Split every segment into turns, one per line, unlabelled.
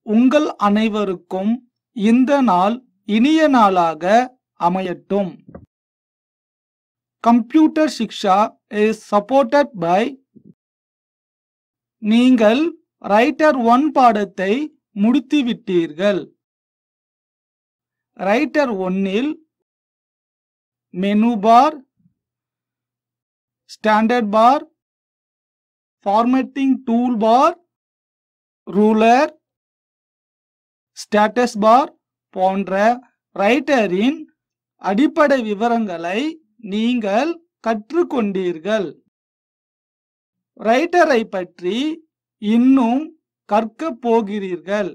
உங்கள் அனைவருக்கும் இந்த நாள் இனிய நாளாக அமையட்டும் computer Shiksha is supported by நீங்கள் ரைட்டர் ஒன் பாடத்தை முடித்துவிட்டீர்கள் ரைட்டர் ஒன்னில் menu bar standard bar formatting tool bar ruler status bar போன்ற ரைட்டரின் அடிப்படை விவரங்களை நீங்கள் கற்றுக்கொண்டீர்கள் ரைட்டரை பற்றி இன்னும் கற்கப் போகிறீர்கள்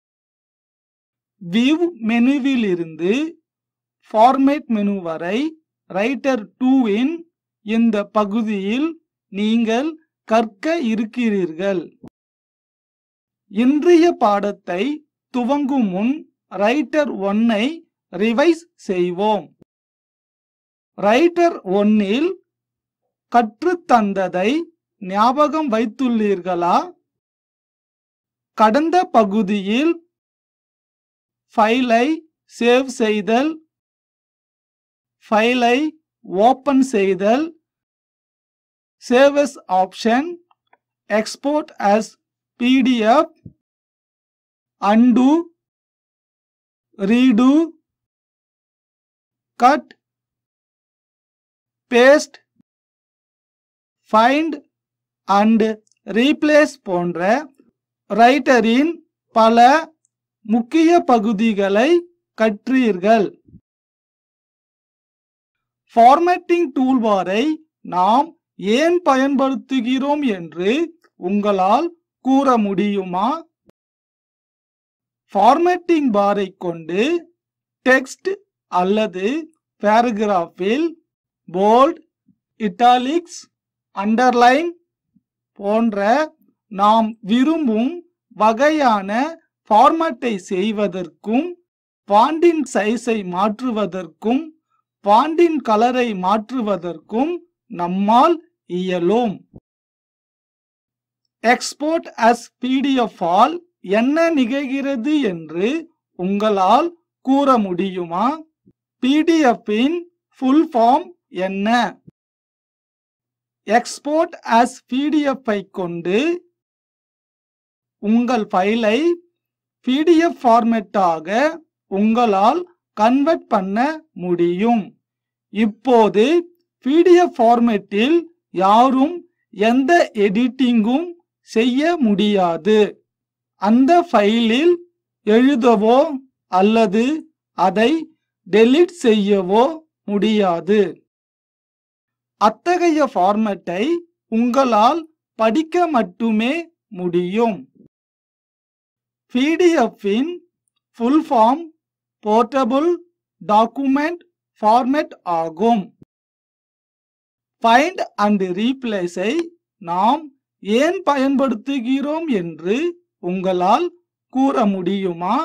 விவ் மெனுவிலிருந்து ஃபார்மேட் மெனு வரை ரைட்டர் டூவின் இந்த பகுதியில் நீங்கள் கற்க இருக்கிறீர்கள் இன்றைய பாடத்தை துவங்கும் முன் ரைட்டர் ஒன்னை ரிவைஸ் செய்வோம் ரைட்டர் ஒன்னில் கற்றுத்தந்ததை ஞாபகம் வைத்துள்ளீர்களா கடந்த பகுதியில் ஃபைலை சேவ் செய்தல் ஃபைலை ஓபன் செய்தல் save as option export as PDF undo redo cut paste find and replace போன்ற ரைட்டரின் பல முக்கிய பகுதிகளை கற்றீர்கள் ஃபார்மேட்டிங் டூல்பாரை நாம் ஏன் பயன்படுத்துகிறோம் என்று உங்களால் கூற முடியுமா ஃபார்மேட்டிங் பாரை கொண்டு டெக்ஸ்ட் அல்லது பேராகிராஃபில் போல்ட் இட்டாலிக்ஸ் அண்டர்லைன் போன்ற நாம் விரும்பும் வகையான ஃபார்மேட்டை செய்வதற்கும் பாண்டின் சைஸை மாற்றுவதற்கும் பாண்டின் கலரை மாற்றுவதற்கும் நம்மால் இயலும் எக்ஸ்போர்ட் அஸ் பிடிஎஃப் ஆல் என்ன நிகழ்கிறது என்று உங்களால் கூற முடியுமா பிடிஎஃப்பின் ஃபுல் ஃபார்ம் என்ன எக்ஸ்போர்ட் அஸ் பிடிஎஃப் ஐ கொண்டு உங்கள் ஃபைலை பிடிஎஃப் ஃபார்மேட்டாக உங்களால் கன்வெர்ட் பண்ண முடியும் இப்போது பிடிஎஃப் ஃபார்மேட்டில் யாரும் எந்த எடிட்டிங்கும் செய்ய முடியாது அந்த ஃபைலில் எழுதவோ அல்லது அதை டெலீட் செய்யவோ முடியாது அத்தகைய ஃபார்மேட்டை உங்களால் படிக்க மட்டுமே முடியும் பிடிஎஃப்பின் full form portable document format ஆகும் ஃபைண்ட் அண்ட் ரீப்ளேஸை நாம் ஏன் பயன்படுத்துகிறோம் என்று உங்களால் கூற முடியுமா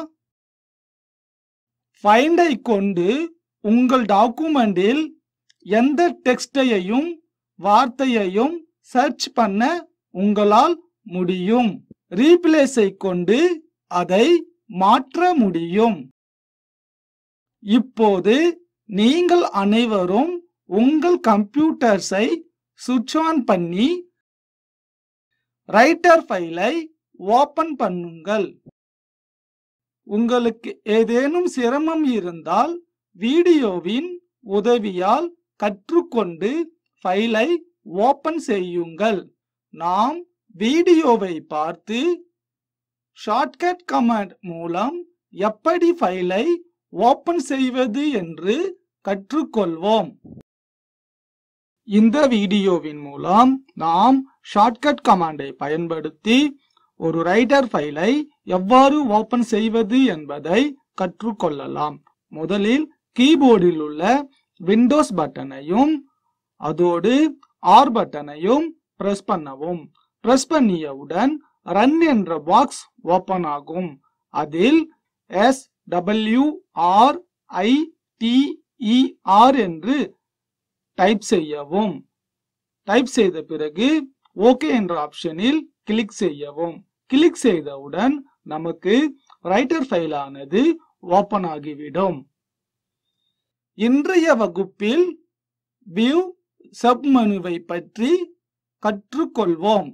ஃபைண்டை கொண்டு உங்கள் டாக்குமெண்டில் எந்த டெக்ஸ்டையையும் வார்த்தையையும் சர்ச் பண்ண உங்களால் முடியும் ரீப்ளேஸை கொண்டு அதை மாற்ற முடியும் இப்போது நீங்கள் அனைவரும் உங்கள் கம்ப்யூட்டர்ஸை சுவிட்ச் ஆன் பண்ணி ரைட்டர் ஃபைலை ஓபன் பண்ணுங்கள் உங்களுக்கு ஏதேனும் சிரமம் இருந்தால் வீடியோவின் உதவியால் கற்றுக்கொண்டு ஃபைலை ஓபன் செய்யுங்கள் நாம் வீடியோவை பார்த்து ஷார்ட்கட் கமாண்ட் மூலம் எப்படி ஃபைலை ஓபன் செய்வது என்று கற்றுக்கொள்வோம் இந்த வீடியோவின் மூலம் நாம் ஷார்ட்கட் கமாண்டை பயன்படுத்தி ஒரு ரைட்டர் ஃபைலை எவ்வாறு ஓபன் செய்வது என்பதை கற்றுக்கொள்ளலாம் முதலில் கீபோர்டில் உள்ள விண்டோஸ் பட்டனையும் அதோடு ஆர் பட்டனையும் பிரஸ் பண்ணவும் பிரஸ் பண்ணியவுடன் ரன் என்ற பாக்ஸ் ஓபன் ஆகும் அதில் S W R I T E R என்று டைப் செய்யவும் டைப் செய்த பிறகு ஓகே என்ற ஆப்ஷனில் கிளிக் செய்யவும் கிளிக் செய்தவுடன் நமக்கு ரைட்டர் ஃபைல் ஆனது ஓபன் ஆகிவிடும் இன்றைய வகுப்பில் வியூ சப்மெனுவை பற்றி கற்றுக்கொள்வோம்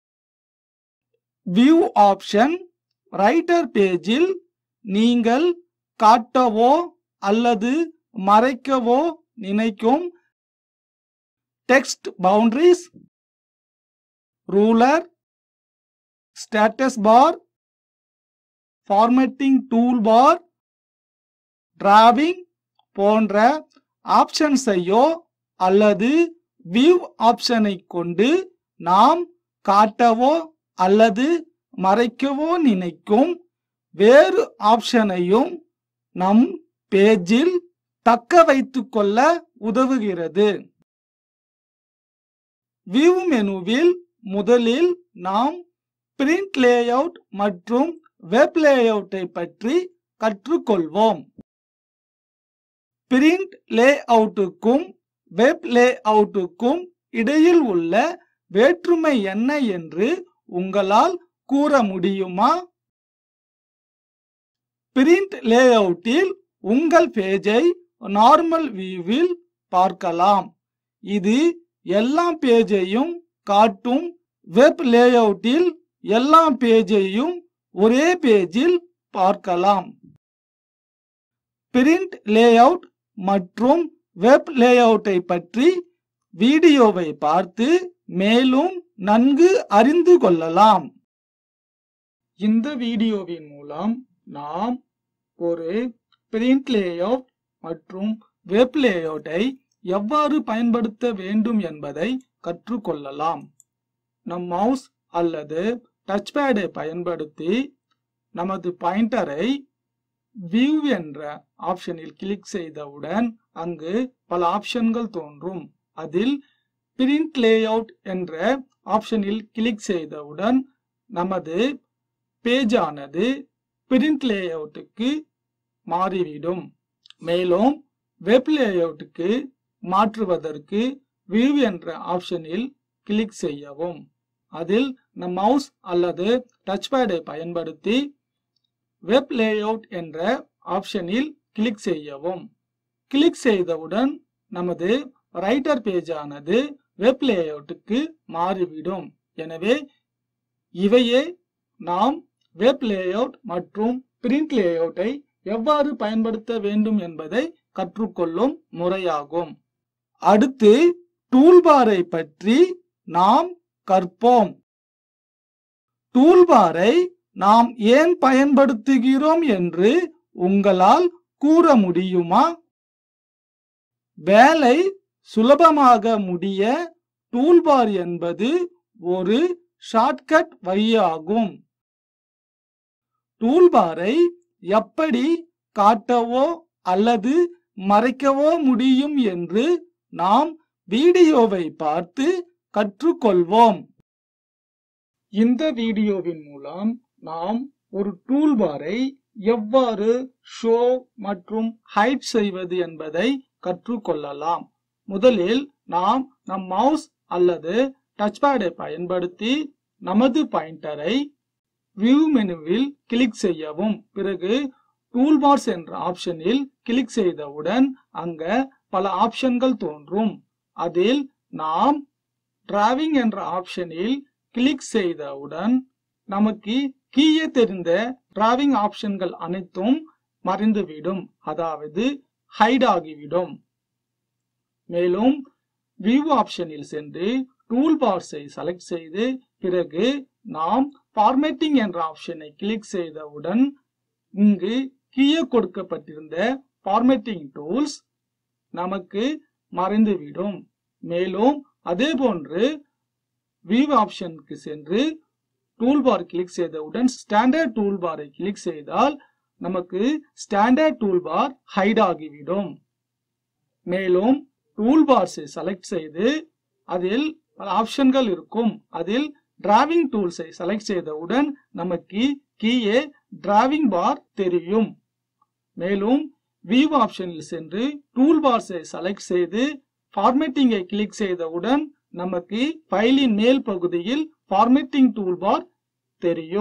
வியூ ஆப்ஷன் ரைட்டர் பேஜில் நீங்கள் காட்டவோ அல்லது மறைக்கவோ நினைக்கும் text boundaries ruler status bar formatting tool bar drawing போன்ற ஆப்ஷன்ஸையோ அல்லது வியூ ஆப்ஷனை கொண்டு நாம் காட்டவோ அல்லது மறைக்கவோ நினைக்கும் வேறு ஆப்ஷனையும் நம் பேஜில் தக்க வைத்துக் கொள்ள உதவுகிறது வியூ மெனுவில் முதலில் நாம் பிரிண்ட் லேஅவுட் மற்றும் வெப் லேஅவுட்டை பற்றி கற்றுக்கொள்வோம் பிரிண்ட் லேஅவுட்டுக்கும் வெப் லேஅவுட்டுக்கும் இடையில் உள்ள வேற்றுமை என்ன என்று உங்களால் கூற முடியுமா பிரிண்ட் லேஅவுட்டில் உங்கள் பேஜை நார்மல் வியூவில் பார்க்கலாம் இது எல்லா பேஜையும் காட்டும் வெப் லேஅவுட்டில் எல்லா பேஜையும் ஒரே பேஜில் பார்க்கலாம் பிரிண்ட் லேஅவுட் மற்றும் வெப் லேஅவுட்டை பற்றி வீடியோவை பார்த்து மேலும் நன்கு அறிந்து கொள்ளலாம் இந்த வீடியோவின் மூலம் நாம் ஒரு பிரிண்ட் லேஅவுட் மற்றும் வெப் லேஅவுட்டை எவ்வாறு பயன்படுத்த வேண்டும் என்பதை கற்றுக்கொள்ளலாம் நம் மவுஸ் அல்லது டச் பேடை பயன்படுத்தி நமது பாயிண்டரை வியூ என்ற ஆப்ஷனில் கிளிக் செய்தவுடன் அங்கு பல ஆப்ஷன்கள் தோன்றும் அதில் பிரிண்ட் லேஅவுட் என்ற ஆப்ஷனில் கிளிக் செய்தவுடன் நமது பேஜ் ஆனது பிரிண்ட் லேஅவுட்டுக்கு மாறிவிடும் மேலும் வெப் லேஅவுட்டுக்கு மாற்றுவதற்கு வியூ என்ற ஆப்ஷனில் கிளிக் செய்யவும் அதில் நம் மவுஸ் அல்லது டச் பேடை பயன்படுத்தி வெப் லேஅவுட் என்ற ஆப்ஷனில் கிளிக் செய்யவும் கிளிக் செய்தவுடன் நமது ரைட்டர் பேஜ் ஆனது வெப் லேஅவுட்டுக்கு மாறிவிடும் எனவே இவையே நாம் வெப் லேஅவுட் மற்றும் பிரிண்ட் லேஅவுட்டை எவ்வாறு பயன்படுத்த வேண்டும் என்பதை கற்றுக்கொள்ளும் முறையாகும் அடுத்து டூல்பாரை பற்றி நாம் கற்போம் டூல்பாரை நாம் ஏன் பயன்படுத்துகிறோம் என்று உங்களால் கூற முடியுமா வேலை சுலபமாக முடிய டூல்பார் என்பது ஒரு ஷார்ட்கட் வழியாகும் டூல்பாரை எப்படி காட்டவோ அல்லது மறைக்கவோ முடியும் என்று நாம் வீடியோவை பார்த்து கற்றுக்கொள்வோம் இந்த வீடியோவின் மூலம் நாம் ஒரு டூல்பாரை எவ்வாறு ஷோ மற்றும் ஹைட் செய்வது என்பதை கற்றுக்கொள்ளலாம் முதலில் நாம் நம் மவுஸ் அல்லது டச் பேடை பயன்படுத்தி நமது பாயிண்டரை வியூ மெனுவில் கிளிக் செய்யவும் பிறகு டூல்பார்ஸ் என்ற ஆப்ஷனில் கிளிக் செய்தவுடன் அங்க பல ஆப்ஷன்கள் தோன்றும் அதில் நாம் டிராவிங் என்ற ஆப்ஷனில் கிளிக் செய்தவுடன் நமக்கு கீழே தெரிந்த டிராவிங் ஆப்ஷன்கள் அனைத்தும் மறைந்துவிடும் அதாவது ஹைட் ஆகிவிடும் மேலும் வியூ ஆப்ஷனில் சென்று டூல் பார்ஸை செலக்ட் செய்து பிறகு நாம் ஃபார்மேட்டிங் என்ற ஆப்ஷனை கிளிக் செய்தவுடன் இங்கு கீழே கொடுக்கப்பட்டிருந்த ஃபார்மேட்டிங் டூல்ஸ் நமக்கு மறைந்துவிடும் மேலும் அதே போன்று வியூ ஆப்ஷனுக்கு சென்று டூல்பார் கிளிக் செய்தவுடன் ஸ்டாண்டர்ட் டூல்பாரை கிளிக் செய்தால் நமக்கு ஸ்டாண்டர்ட் டூல்பார் ஹைட் ஆகிவிடும் மேலும் டூல்பார்ஸை செலக்ட் செய்து அதில் பல ஆப்ஷன்கள் இருக்கும் அதில் டிராவிங் டூல்ஸை செலக்ட் செய்தவுடன் நமக்கு கீழே டிராவிங் பார் தெரியும் மேலும் வியூ ஆப்ஷனில் சென்று டூல் பார்ஸை செலக்ட் செய்து ஃபார்மேட்டிங்கை கிளிக் செய்தவுடன் நமக்கு ஃபைலின் மேல் பகுதியில் ஃபார்மேட்டிங் டூல் பார் தெரியும்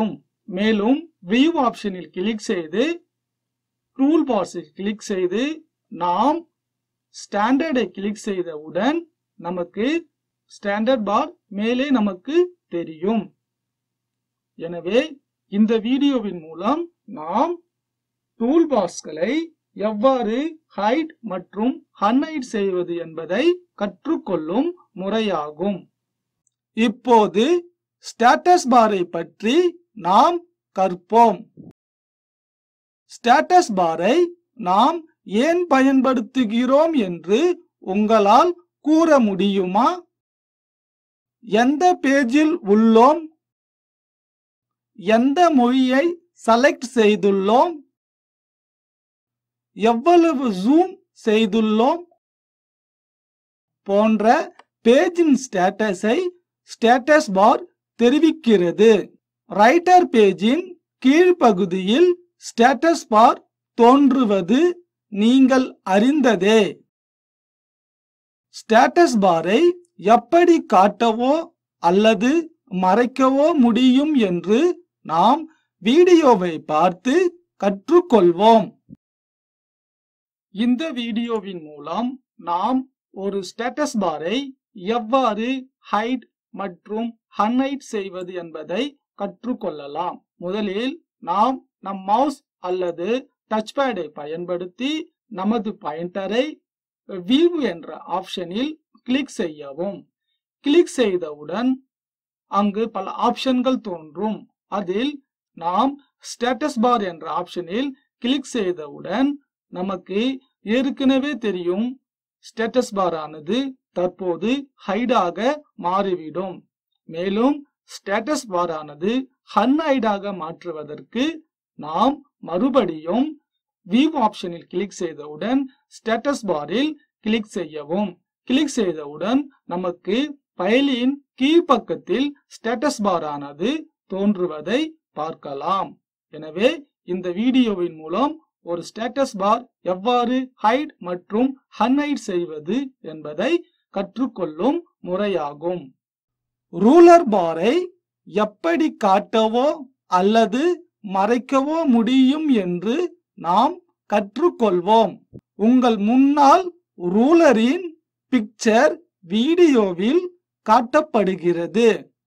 மேலும் வியூ ஆப்ஷனில் கிளிக் செய்து டூல் பார்ஸில் கிளிக் செய்து நாம் ஸ்டாண்டர்டை கிளிக் செய்தவுடன் நமக்கு ஸ்டாண்டர்ட் பார் மேலே நமக்கு தெரியும் எனவே இந்த வீடியோவின் மூலம் நாம் டூல் பாக்ஸ்களை எவ்வாறு ஹைட் மற்றும் ஹன்ஹைட் செய்வது என்பதை கற்றுக்கொள்ளும் முறையாகும் இப்போது ஸ்டேட்டஸ் பாரை பற்றி நாம் கற்போம் ஸ்டேட்டஸ் பாரை நாம் ஏன் பயன்படுத்துகிறோம் என்று உங்களால் கூற முடியுமா எந்த பேஜில் உள்ளோம் எந்த மொழியை செலக்ட் செய்துள்ளோம் எவ்வளவு ஜூம் செய்துள்ளோம் போன்ற பேஜின் ஸ்டேட்டஸை ஸ்டேட்டஸ் பார் தெரிவிக்கிறது ரைட்டர் பேஜின் கீழ்ப்பகுதியில் ஸ்டேட்டஸ் பார் தோன்றுவது நீங்கள் அறிந்ததே ஸ்டேட்டஸ் பாரை எப்படி காட்டவோ அல்லது மறைக்கவோ முடியும் என்று நாம் வீடியோவை பார்த்து கற்றுக்கொள்வோம் இந்த வீடியோவின் மூலம் நாம் ஒரு ஸ்டேட்டஸ் பாரை எவ்வாறு ஹைட் மற்றும் ஹன்ஹைட் செய்வது என்பதை கற்றுக்கொள்ளலாம் முதலில் நாம் நம் மவுஸ் அல்லது டச் பேடை பயன்படுத்தி நமது பாயிண்டரை வியூ என்ற ஆப்ஷனில் கிளிக் செய்யவும் கிளிக் செய்தவுடன் அங்கு பல ஆப்ஷன்கள் தோன்றும் அதில் நாம் ஸ்டேட்டஸ் பார் என்ற ஆப்ஷனில் கிளிக் செய்தவுடன் நமக்கு ஏற்கனவே தெரியும் ஸ்டேட்டஸ் பார் ஆனது தற்போது ஹைடாக மாறிவிடும் மேலும் ஸ்டேட்டஸ் பார் ஆனது ஹன்ஹைடாக மாற்றுவதற்கு நாம் மறுபடியும் வியூ ஆப்ஷனில் கிளிக் செய்தவுடன் ஸ்டேட்டஸ் பாரில் கிளிக் செய்யவும் கிளிக் செய்தவுடன் நமக்கு ஃபைலின் கீழ்ப்பக்கத்தில் ஸ்டேட்டஸ் பார் ஆனது தோன்றுவதை பார்க்கலாம் எனவே இந்த வீடியோவின் மூலம் ஒரு ஸ்டேட்டஸ் பார் எவ்வாறு ஹைட் மற்றும் ஹன்ஹைட் செய்வது என்பதை கற்றுக்கொள்ளும் முறையாகும் ரூலர் பாரை எப்படி காட்டவோ அல்லது மறைக்கவோ முடியும் என்று நாம் கற்றுக்கொள்வோம் உங்கள் முன்னால் ரூலரின் பிக்சர் வீடியோவில் காட்டப்படுகிறது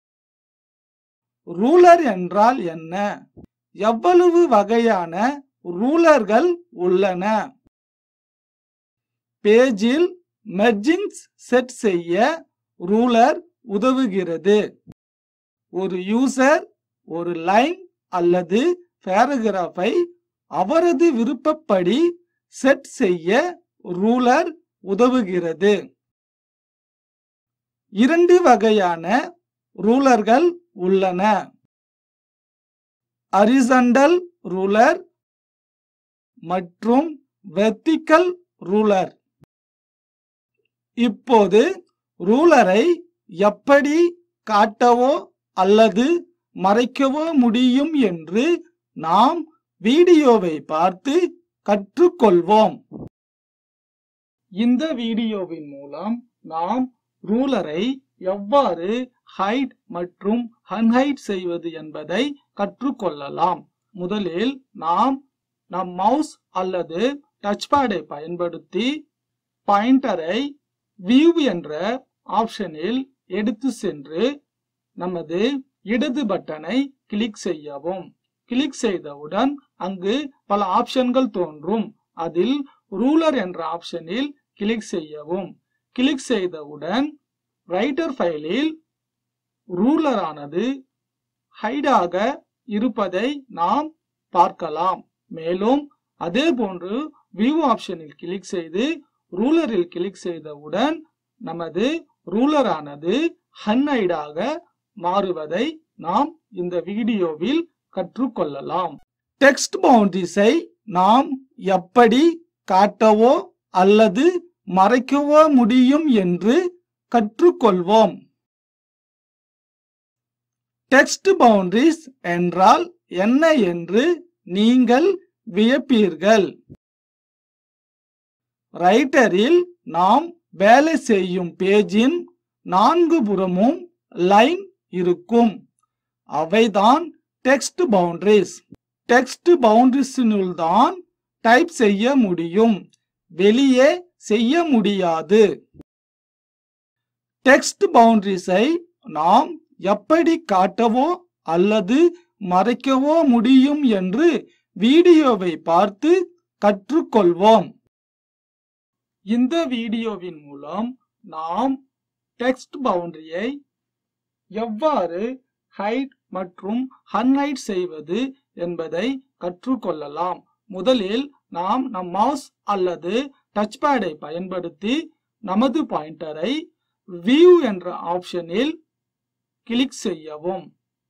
ரூலர் என்றால் என்ன எவ்வளவு வகையான ரூலர்கள் உள்ளன பேஜில் மெர்ஜிங்ஸ் செட் செய்ய ரூலர் உதவுகிறது ஒரு யூசர் ஒரு லைன் அல்லது பேராகிராஃபை அவரது விருப்பப்படி செட் செய்ய ரூலர் உதவுகிறது இரண்டு வகையான ரூலர்கள் உள்ளன அரிசண்டல் ரூலர் மற்றும் வெர்டிக்கல் ரூலர் இப்போது ரூலரை எப்படி காட்டவோ அல்லது மறைக்கவோ முடியும் என்று நாம் வீடியோவை பார்த்து கற்றுக்கொள்வோம் இந்த வீடியோவின் மூலம் நாம் ரூலரை எவ்வாறு ஹைட் மற்றும் ஹன்ஹைட் செய்வது என்பதை கற்றுக்கொள்ளலாம் முதலில் நாம் நம் மவுஸ் அல்லது டச் பேடை பயன்படுத்தி பாயிண்டரை வியூ என்ற ஆப்ஷனில் எடுத்து சென்று நமது இடது பட்டனை கிளிக் செய்யவும் கிளிக் செய்தவுடன் அங்கு பல ஆப்ஷன்கள் தோன்றும் அதில் ரூலர் என்ற ஆப்ஷனில் கிளிக் செய்யவும் கிளிக் செய்தவுடன் ரைட்டர் ஃபைலில் ரூலரானது ஹைடாக இருப்பதை நாம் பார்க்கலாம் மேலும் அதே போன்று வியூ ஆப்ஷனில் கிளிக் செய்து ரூலரில் கிளிக் செய்தவுடன் நமது ரூலரானது ஹன்ஹைடாக மாறுவதை நாம் இந்த வீடியோவில் கற்றுக்கொள்ளலாம் டெக்ஸ்ட் பவுண்டரிஸை நாம் எப்படி காட்டவோ அல்லது மறைக்கவோ முடியும் என்று கற்றுக்கொள்வோம் டெக்ஸ்ட் பவுண்டரிஸ் என்றால் என்ன என்று நீங்கள் வியப்பீர்கள் ரைட்டரில் நாம் வேலை செய்யும் பேஜின் நான்கு புறமும் லைன் இருக்கும் அவைதான் டெக்ஸ்ட் பவுண்டரிஸ் டெக்ஸ்ட் பவுண்டரிஸினுள் தான் டைப் செய்ய முடியும் வெளியே செய்ய முடியாது டெக்ஸ்ட் பவுண்டரிஸை நாம் எப்படி காட்டவோ அல்லது மறைக்கவோ முடியும் என்று வீடியோவை பார்த்து கற்றுக்கொள்வோம் இந்த வீடியோவின் மூலம் நாம் டெக்ஸ்ட் பவுண்டரியை எவ்வாறு ஹைட் மற்றும் ஹன்ஹைட் செய்வது என்பதை கற்றுக்கொள்ளலாம் முதலில் நாம் நம் மவுஸ் அல்லது டச் பேடை பயன்படுத்தி நமது பாயிண்டரை வியூ என்ற ஆப்ஷனில் கிளிக் செய்யவும்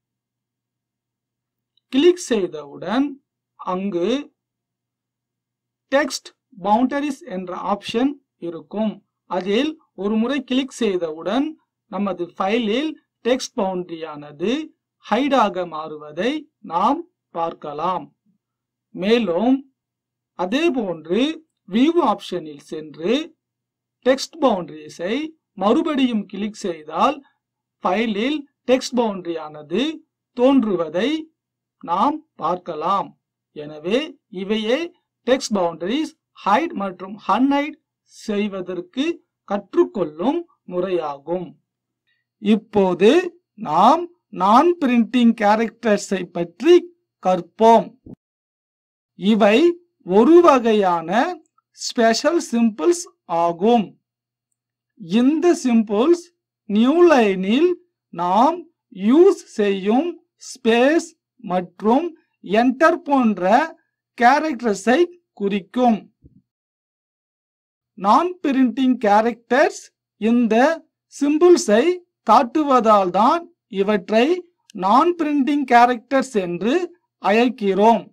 கிளிக் செய்தவுடன் அங்கு டெக்ஸ்ட் பவுண்டரிஸ் என்ற ஆப்ஷன் இருக்கும் அதில் ஒரு முறை கிளிக் செய்தவுடன் நமது ஃபைலில் டெக்ஸ்ட் பவுண்டரியானது ஹைடாக மாறுவதை நாம் பார்க்கலாம் மேலும் அதே போன்று வியூ ஆப்ஷனில் சென்று டெக்ஸ்ட் பவுண்டரிஸை மறுபடியும் கிளிக் செய்தால் ஃபைலில் டெக்ஸ்ட் பவுண்டரியானது தோன்றுவதை நாம் பார்க்கலாம் எனவே இவையே டெக்ஸ்ட் பவுண்டரிஸ் ஹைட் மற்றும் ஹன்ஹைட் செய்வதற்கு கற்றுக்கொள்ளும் முறையாகும் இப்போது நாம் நான் பிரிண்டிங் கேரக்டர்ஸை பற்றி கற்போம் இவை ஒரு வகையான ஸ்பெஷல் சிம்பிள்ஸ் ஆகும் இந்த சிம்பிள்ஸ் நியூ லைனில் நாம் யூஸ் செய்யும் ஸ்பேஸ் மற்றும் என்டர் போன்ற கேரக்டர்ஸை குறிக்கும் நான் பிரிண்டிங் கேரக்டர்ஸ் இந்த சிம்பிள்ஸை காட்டுவதால் தான் இவற்றை நான் பிரிண்டிங் கேரக்டர்ஸ் என்று அழைக்கிறோம்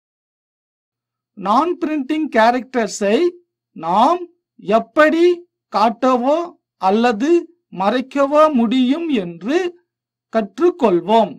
நான் பிரிண்டிங் கேரக்டர்ஸை நாம் எப்படி காட்டவோ அல்லது மறைக்கவோ முடியும் என்று கற்றுக்கொள்வோம்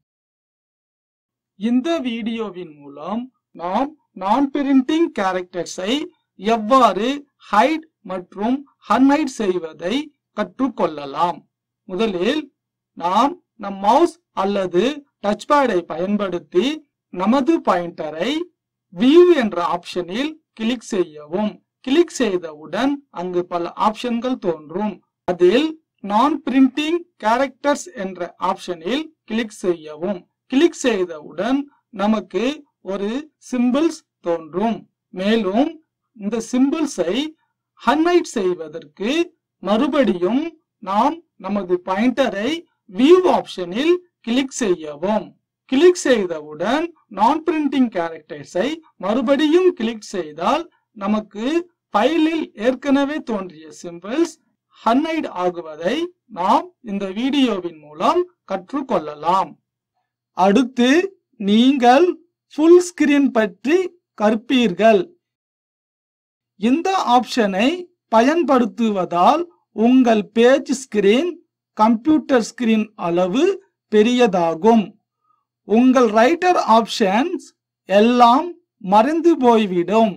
இந்த வீடியோவின் மூலம் நாம் நான் பிரிண்டிங் கேரக்டர்ஸை எவ்வாறு ஹைட் மற்றும் ஹன்ஹைட் செய்வதை கற்றுக்கொள்ளலாம் முதலில் நாம் நம் மவுஸ் அல்லது டச் பேடை பயன்படுத்தி நமது பாயிண்டரை வியூ என்ற ஆப்ஷனில் கிளிக் செய்யவும் கிளிக் செய்தவுடன் அங்கு பல ஆப்ஷன்கள் தோன்றும் அதில் நான் பிரிண்டிங் கேரக்டர்ஸ் என்ற ஆப்ஷனில் கிளிக் செய்யவும் கிளிக் செய்தவுடன் நமக்கு ஒரு சிம்பிள்ஸ் தோன்றும் மேலும் இந்த சிம்பிள்ஸை ஹன்னைட் செய்வதற்கு மறுபடியும் நாம் நமது பாயிண்டரை வியூ ஆப்ஷனில் கிளிக் செய்யவும் கிளிக் செய்தவுடன் நான் பிரிண்டிங் கேரக்டர்ஸை மறுபடியும் கிளிக் செய்தால் நமக்கு ஃபைலில் ஏற்கனவே தோன்றிய சிம்பிள்ஸ் ஹன்னைட் ஆகுவதை நாம் இந்த வீடியோவின் மூலம் கற்றுக்கொள்ளலாம் அடுத்து நீங்கள் ஃபுல் ஸ்கிரீன் பற்றி கற்பீர்கள் இந்த ஆப்ஷனை பயன்படுத்துவதால் உங்கள் பேஜ் ஸ்கிரீன் கம்ப்யூட்டர் ஸ்கிரீன் அளவு பெரியதாகும் உங்கள் ரைட்டர் ஆப்ஷன்ஸ் எல்லாம் மறைந்து போய்விடும்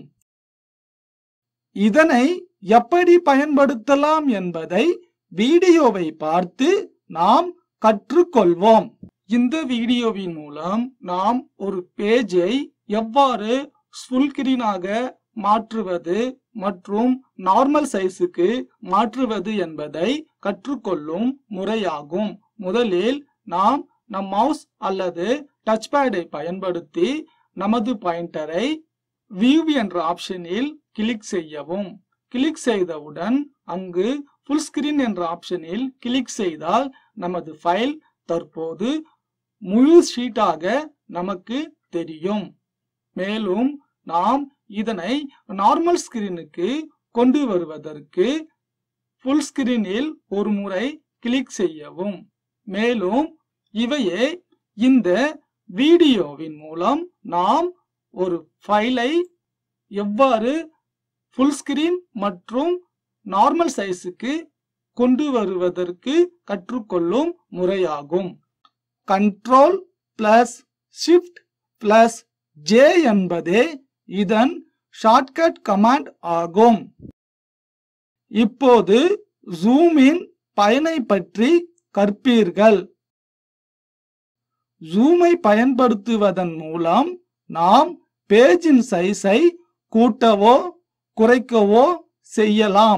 இதனை எப்படி பயன்படுத்தலாம் என்பதை வீடியோவை பார்த்து நாம் கற்றுக்கொள்வோம் இந்த வீடியோவின் மூலம் நாம் ஒரு பேஜை எவ்வாறு ஃபுல் ஸ்கிரீனாக மாற்றுவது மற்றும் நார்மல் சைஸுக்கு மாற்றுவது என்பதை கற்றுக்கொள்ளும் முறையாகும் முதலில் நாம் நம் மவுஸ் அல்லது டச் பேடை பயன்படுத்தி நமது பாயிண்டரை வியூ என்ற ஆப்ஷனில் கிளிக் செய்யவும் கிளிக் செய்தவுடன் அங்கு ஃபுல் ஸ்கிரீன் என்ற ஆப்ஷனில் கிளிக் செய்தால் நமது ஃபைல் தற்போது முழு ஷீட்டாக நமக்கு தெரியும் மேலும் நாம் இதனை நார்மல் ஸ்கிரீனுக்கு கொண்டு வருவதற்கு ஃபுல் ஸ்கிரீனில் ஒரு முறை கிளிக் செய்யவும் மேலும் இவையே இந்த வீடியோவின் மூலம் நாம் ஒரு ஃபைலை எவ்வாறு ஃபுல் ஸ்கிரீன் மற்றும் நார்மல் சைஸுக்கு கொண்டு வருவதற்கு கற்றுக்கொள்ளும் முறையாகும் control plus shift plus J என்பதே இதன் ஷார்ட்கட் கமாண்ட் ஆகும் இப்போது ஜூமின் பயனை பற்றி கற்பீர்கள் ஜூமை பயன்படுத்துவதன் மூலம் நாம் பேஜின் சைஸை கூட்டவோ குறைக்கவோ செய்யலாம்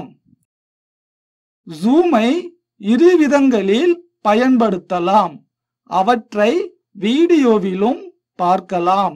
ஜூமை இரு விதங்களில் பயன்படுத்தலாம் அவற்றை வீடியோவிலும் பார்க்கலாம்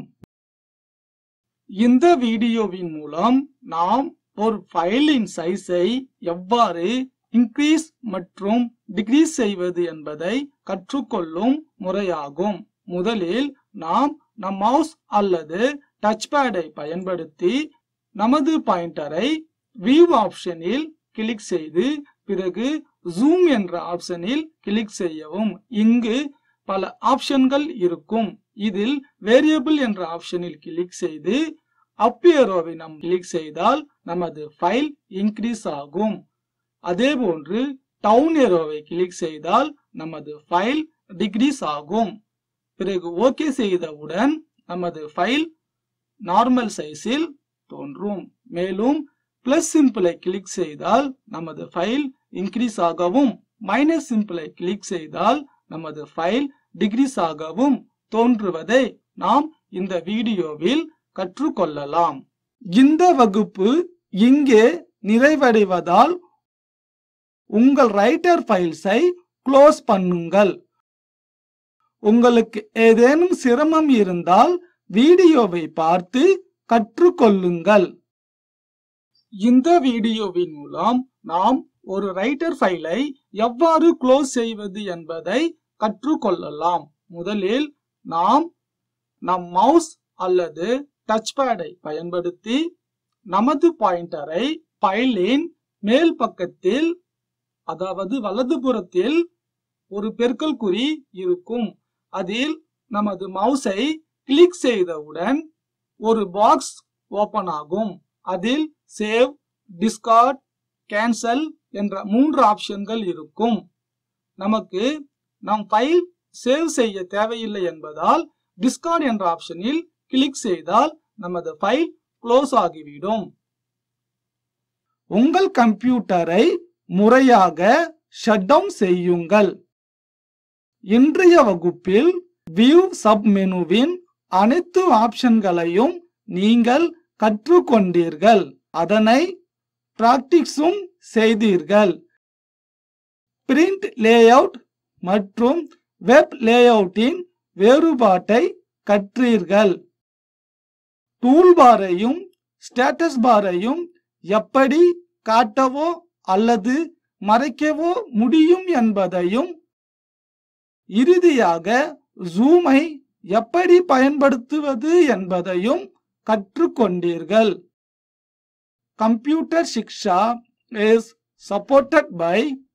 இந்த வீடியோவின் மூலம் நாம் ஒரு ஃபைலின் சைஸை எவ்வாறு இன்க்ரீஸ் மற்றும் டிக்ரீஸ் செய்வது என்பதை கற்றுக்கொள்ளும் முறையாகும் முதலில் நாம் நம் மவுஸ் அல்லது டச் பேடை பயன்படுத்தி நமது பாயிண்டரை வியூ ஆப்ஷனில் கிளிக் செய்து பிறகு ஜூம் என்ற ஆப்ஷனில் கிளிக் செய்யவும் இங்கு பல ஆப்ஷன்கள் இருக்கும் இதில் வேரியபிள் என்ற ஆப்ஷனில் கிளிக் செய்து அப் ஏரோவை நாம் கிளிக் செய்தால் நமது ஃபைல் இன்க்ரீஸ் ஆகும் அதே போன்று டவுன் ஏரோவை கிளிக் செய்தால் நமது ஃபைல் டிக்ரீஸ் ஆகும் பிறகு ஓகே செய்தவுடன் நமது ஃபைல் நார்மல் சைஸில் தோன்றும் மேலும் பிளஸ் சிம்பிளை கிளிக் செய்தால் நமது ஃபைல் இன்க்ரீஸ் ஆகவும் மைனஸ் சிம்பிளை கிளிக் செய்தால் நமது ஃபைல் டிக்ரீஸ் ஆகவும் தோன்றுவதை நாம் இந்த வீடியோவில் கற்றுக்கொள்ளலாம் இந்த வகுப்பு இங்கே நிறைவடைவதால் உங்கள் ரைட்டர் ஃபைல்ஸை க்ளோஸ் பண்ணுங்கள் உங்களுக்கு ஏதேனும் சிரமம் இருந்தால் வீடியோவை பார்த்து கற்றுக்கொள்ளுங்கள் இந்த வீடியோவின் மூலம் நாம் ஒரு ரைட்டர் ஃபைலை எவ்வாறு க்ளோஸ் செய்வது என்பதை கற்றுக்கொள்ளலாம் முதலில் நாம் நம் மவுஸ் அல்லது டச் பேடை பயன்படுத்தி நமது பாயிண்டரை ஃபைலின் மேல் பக்கத்தில் அதாவது வலதுபுறத்தில் ஒரு பெருக்கல் குறி இருக்கும் அதில் நமது மவுஸை கிளிக் செய்தவுடன் ஒரு பாக்ஸ் ஓபன் ஆகும் அதில் சேவ் டிஸ்கார்ட் கேன்சல் என்ற மூன்று ஆப்ஷன்கள் இருக்கும் நமக்கு நம் ஃபைல் சேவ் செய்ய தேவையில்லை என்பதால் டிஸ்கார்ட் என்ற ஆப்ஷனில் கிளிக் செய்தால் நமது ஃபைல் க்ளோஸ் ஆகிவிடும் உங்கள் கம்ப்யூட்டரை முறையாக ஷட் டவுன் செய்யுங்கள் இன்றைய வகுப்பில் வியூ சப் மெனுவின் அனைத்து ஆப்ஷன்களையும் நீங்கள் கற்றுக்கொண்டீர்கள் அதனை பிராக்டிக்ஸும் செய்தீர்கள் பிரிண்ட் லேஅவுட் மற்றும் வெப் லேஅவுட்டின் வேறுபாட்டை கற்றீர்கள் டூல்பாரையும் ஸ்டேட்டஸ் பாரையும் எப்படி காட்டவோ அல்லது மறைக்கவோ முடியும் என்பதையும் இறுதியாக ஜூமை எப்படி பயன்படுத்துவது என்பதையும் கற்றுக்கொண்டீர்கள் computer Shiksha is supported by